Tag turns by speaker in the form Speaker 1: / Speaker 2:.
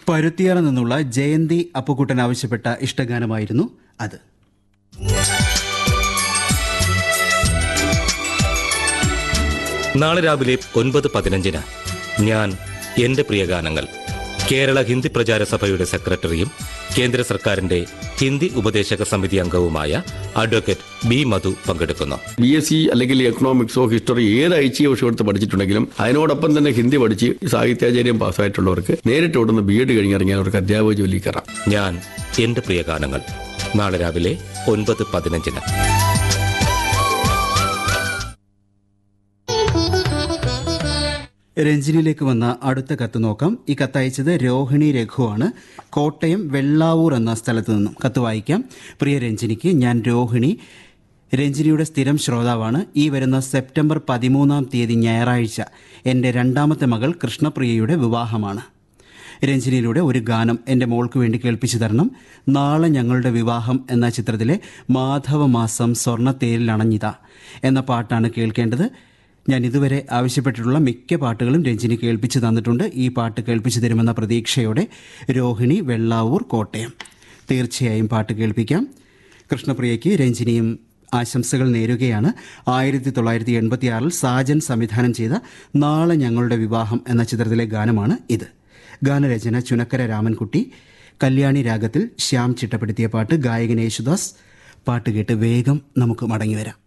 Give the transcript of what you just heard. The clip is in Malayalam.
Speaker 1: പരുത്തിയാറ് നിന്നുള്ള ജയന്തി അപ്പുക്കുട്ടൻ ആവശ്യപ്പെട്ട ഇഷ്ടഗാനമായിരുന്നു അത്
Speaker 2: നാളെ രാവിലെ ഒൻപത് പതിനഞ്ചിന് ഞാൻ എന്റെ പ്രിയ ഗാനങ്ങൾ കേരള ഹിന്ദി പ്രചാര സഭയുടെ സെക്രട്ടറിയും കേന്ദ്ര സർക്കാരിന്റെ ഹിന്ദി ഉപദേശക സമിതി അംഗവുമായ അഡ്വക്കേറ്റ് ബി മധു പങ്കെടുക്കുന്നു
Speaker 3: ബി എസ് സി അല്ലെങ്കിൽ എക്കണോമിക്സോ ഹിസ്റ്ററി ഏത് ഐച്ഛിക വിഷയം എടുത്ത് പഠിച്ചിട്ടുണ്ടെങ്കിലും അതിനോടൊപ്പം തന്നെ ഹിന്ദി പഠിച്ച് സാഹിത്യാചാര്യം പാസ്സായിട്ടുള്ളവർക്ക് നേരിട്ട് ഇവിടുന്ന് ബി എഡ് കഴിഞ്ഞിറങ്ങിയാൽ അവർക്ക് അധ്യാപക ജോലി കയറാം
Speaker 2: ഞാൻ എന്റെ പ്രിയ ഗാനങ്ങൾ നാളെ രാവിലെ ഒൻപത് പതിനഞ്ചിന്
Speaker 1: രഞ്ജിനിയിലേക്ക് വന്ന അടുത്ത കത്ത് നോക്കാം ഈ കത്ത് അയച്ചത് രോഹിണി രഘുവാണ് കോട്ടയം വെള്ളാവൂർ എന്ന സ്ഥലത്ത് നിന്നും കത്ത് വായിക്കാം പ്രിയ രഞ്ജിനിക്ക് ഞാൻ രോഹിണി രഞ്ജിനിയുടെ സ്ഥിരം ശ്രോതാവാണ് ഈ വരുന്ന സെപ്റ്റംബർ പതിമൂന്നാം തീയതി ഞായറാഴ്ച എൻ്റെ രണ്ടാമത്തെ മകൾ കൃഷ്ണപ്രിയയുടെ വിവാഹമാണ് രഞ്ജിനിയിലൂടെ ഒരു ഗാനം എൻ്റെ മോൾക്ക് വേണ്ടി കേൾപ്പിച്ചു തരണം നാളെ ഞങ്ങളുടെ വിവാഹം എന്ന ചിത്രത്തിലെ മാധവമാസം സ്വർണ്ണത്തേരിൽ അണഞ്ഞിത എന്ന പാട്ടാണ് കേൾക്കേണ്ടത് ഞാൻ ഇതുവരെ ആവശ്യപ്പെട്ടിട്ടുള്ള മിക്ക പാട്ടുകളും രഞ്ജിനി കേൾപ്പിച്ചു തന്നിട്ടുണ്ട് ഈ പാട്ട് കേൾപ്പിച്ചു തരുമെന്ന പ്രതീക്ഷയോടെ രോഹിണി വെള്ളാവൂർ കോട്ടയം തീർച്ചയായും പാട്ട് കേൾപ്പിക്കാം കൃഷ്ണപ്രിയയ്ക്ക് രഞ്ജിനിയും ആശംസകൾ നേരുകയാണ് ആയിരത്തി തൊള്ളായിരത്തി എൺപത്തിയാറിൽ സാജൻ സംവിധാനം ചെയ്ത നാളെ ഞങ്ങളുടെ വിവാഹം എന്ന ചിത്രത്തിലെ ഗാനമാണ് ഇത് ഗാനരചന ചുനക്കര രാമൻകുട്ടി കല്യാണി രാഗത്തിൽ ശ്യാം ചിട്ടപ്പെടുത്തിയ പാട്ട് ഗായകൻ യേശുദാസ് പാട്ട് കേട്ട് വേഗം നമുക്ക് മടങ്ങി വരാം